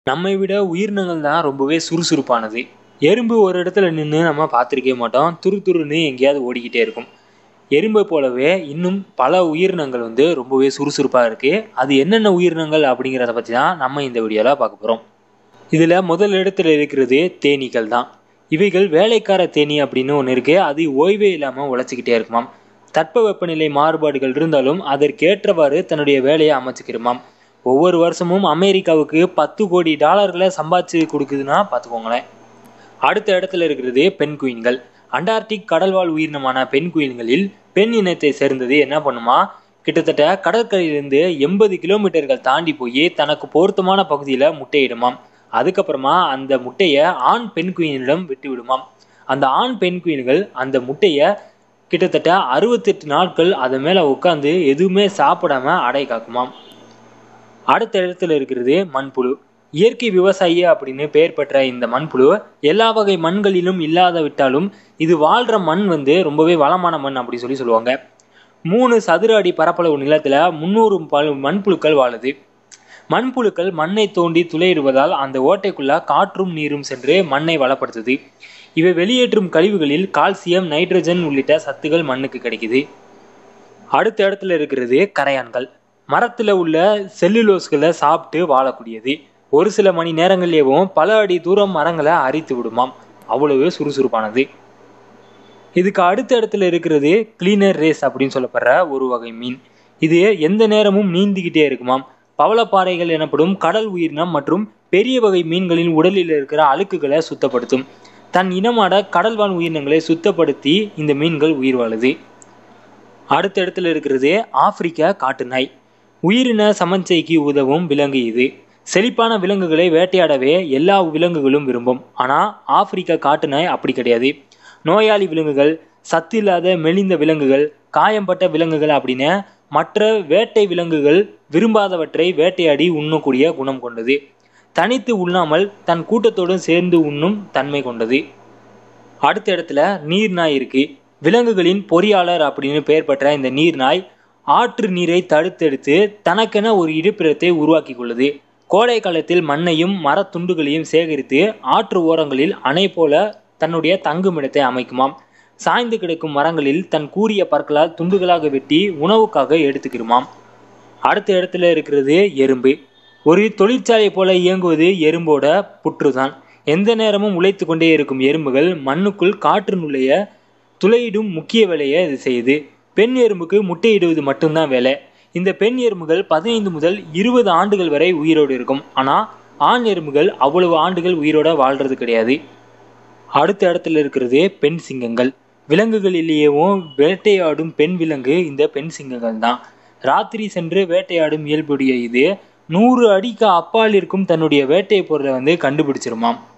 நம்மை விட உயிரினங்கள் தான் ரொம்பவே சுறுசுறுப்பானது எறும்பு ஒரு இடத்துல நின்று நம்ம பார்த்துருக்கவே மாட்டோம் துரு துருன்னு எங்கேயாவது ஓடிக்கிட்டே இருக்கும் எறும்பை போலவே இன்னும் பல உயிரினங்கள் வந்து ரொம்பவே சுறுசுறுப்பாக இருக்குது அது என்னென்ன உயிரினங்கள் அப்படிங்கிறத பற்றி தான் நம்ம இந்த வீடியோவில் பார்க்க போகிறோம் இதில் முதல் இடத்துல இருக்கிறது தேனீக்கள் தான் இவைகள் வேலைக்கார தேனி அப்படின்னு ஒன்று இருக்குது அது ஓய்வே இல்லாமல் உழைச்சிக்கிட்டே இருக்குமாம் தட்பவெப்பநிலை மாறுபாடுகள் இருந்தாலும் அதற்கேற்றவாறு தன்னுடைய வேலையை அமைச்சுக்கிருமாம் ஒவ்வொரு வருஷமும் அமெரிக்காவுக்கு பத்து கோடி டாலர்களை சம்பாதிச்சு கொடுக்குதுன்னா பார்த்துக்கோங்களேன் அடுத்த இடத்துல இருக்கிறது பெண் குயின்கள் அண்டார்டிக் கடல்வாழ் உயிரினமான பெண் குயின்களில் பெண் இனத்தை சேர்ந்தது என்ன பண்ணுமா கிட்டத்தட்ட கடற்கரையிலிருந்து எண்பது கிலோமீட்டர்கள் தாண்டி போய் தனக்கு பொருத்தமான பகுதியில் முட்டையிடுமாம் அதுக்கப்புறமா அந்த முட்டையை ஆண் பெண் குயினிடம் விட்டு விடுமாம் அந்த ஆண் பெண் குயின்கள் அந்த முட்டையை கிட்டத்தட்ட அறுபத்தெட்டு நாட்கள் அது மேலே உட்காந்து எதுவுமே சாப்பிடாம அடை காக்குமாம் அடுத்த இடத்துல இருக்கிறது மண்புழு இயற்கை விவசாயி அப்படின்னு பெயர் பெற்ற இந்த மண்புழு எல்லா வகை மண்களிலும் இல்லாத விட்டாலும் இது வாழ்கிற மண் வந்து ரொம்பவே வளமான மண் அப்படி சொல்லி சொல்லுவாங்க மூணு சதுர அடி பரப்பளவு நிலத்தில் முந்நூறு பல் மண்புழுக்கள் வாழுது மண்புழுக்கள் மண்ணை தோண்டி துளையிடுவதால் அந்த ஓட்டைக்குள்ள காற்றும் நீரும் சென்று மண்ணை வளப்படுத்துது இவை வெளியேற்றும் கழிவுகளில் கால்சியம் நைட்ரஜன் உள்ளிட்ட சத்துகள் மண்ணுக்கு கிடைக்குது அடுத்த இடத்துல இருக்கிறது கரையான்கள் மரத்தில் உள்ள செல்லுலோஸ்களை சாப்பிட்டு வாழக்கூடியது ஒரு சில மணி நேரங்கள்லேயும் பல அடி தூரம் மரங்களை அரித்து விடுமாம் அவ்வளவு சுறுசுறுப்பானது இதுக்கு அடுத்த இடத்துல இருக்கிறது கிளீனர் ரேஸ் அப்படின்னு சொல்லப்படுற ஒரு வகை மீன் இது எந்த நேரமும் நீந்திக்கிட்டே இருக்குமாம் பவளப்பாறைகள் எனப்படும் கடல் உயிரினம் மற்றும் பெரிய வகை மீன்களின் உடலில் இருக்கிற அழுக்குகளை சுத்தப்படுத்தும் தன் இனமான கடல்வாழ் உயிரினங்களை சுத்தப்படுத்தி இந்த மீன்கள் உயிர் வாழுது அடுத்த இடத்துல இருக்கிறது ஆப்பிரிக்கா காட்டு நாய் உயிரின சமச்சைக்கு உதவும் விலங்கு இது செழிப்பான விலங்குகளை வேட்டையாடவே எல்லா விலங்குகளும் விரும்பும் ஆனால் ஆப்பிரிக்கா காட்டு நாய் அப்படி கிடையாது நோயாளி விலங்குகள் சத்து இல்லாத மெலிந்த விலங்குகள் காயம்பட்ட விலங்குகள் அப்படின்னு மற்ற வேட்டை விலங்குகள் விரும்பாதவற்றை வேட்டையாடி உண்ணக்கூடிய குணம் கொண்டது தனித்து உண்ணாமல் தன் கூட்டத்தோடு சேர்ந்து உண்ணும் தன்மை கொண்டது அடுத்த இடத்துல நீர்நாய் இருக்கு விலங்குகளின் பொறியாளர் அப்படின்னு பெயர் பெற்ற இந்த நீர்நாய் ஆற்று நீரை தடுத்தெடுத்து தனக்கென ஒரு இருப்பிடத்தை உருவாக்கி கொள்ளுது கோடை காலத்தில் மண்ணையும் மரத்துண்டுகளையும் சேகரித்து ஆற்று ஓரங்களில் அணை போல தன்னுடைய தங்குமிடத்தை அமைக்குமாம் சாய்ந்து கிடக்கும் மரங்களில் தன் கூரிய பற்களால் துண்டுகளாக வெட்டி உணவுக்காக எடுத்துக்கிருமாம் அடுத்த இடத்துல இருக்கிறது எறும்பு ஒரு தொழிற்சாலை போல இயங்குவது எறும்போட புற்றுதான் எந்த நேரமும் உழைத்து கொண்டே இருக்கும் எறும்புகள் மண்ணுக்குள் காற்று நுழைய துளையிடும் முக்கிய வேலையை இது செய்யுது பெண் எறும்புக்கு முட்டையிடுவது மட்டும்தான் வேலை இந்த பெண் எறும்புகள் பதினைந்து முதல் இருபது ஆண்டுகள் வரை உயிரோடு இருக்கும் ஆனால் ஆண் எறும்புகள் அவ்வளவு ஆண்டுகள் உயிரோட வாழ்றது கிடையாது அடுத்த இடத்துல இருக்கிறது பெண் சிங்கங்கள் விலங்குகளிலேயேவும் வேட்டையாடும் பெண் விலங்கு இந்த பெண் சிங்கங்கள் தான் ராத்திரி சென்று வேட்டையாடும் இயல்புடைய இது நூறு அடிக்கு அப்பால் இருக்கும் தன்னுடைய வேட்டை பொருளை வந்து கண்டுபிடிச்சிருமாம்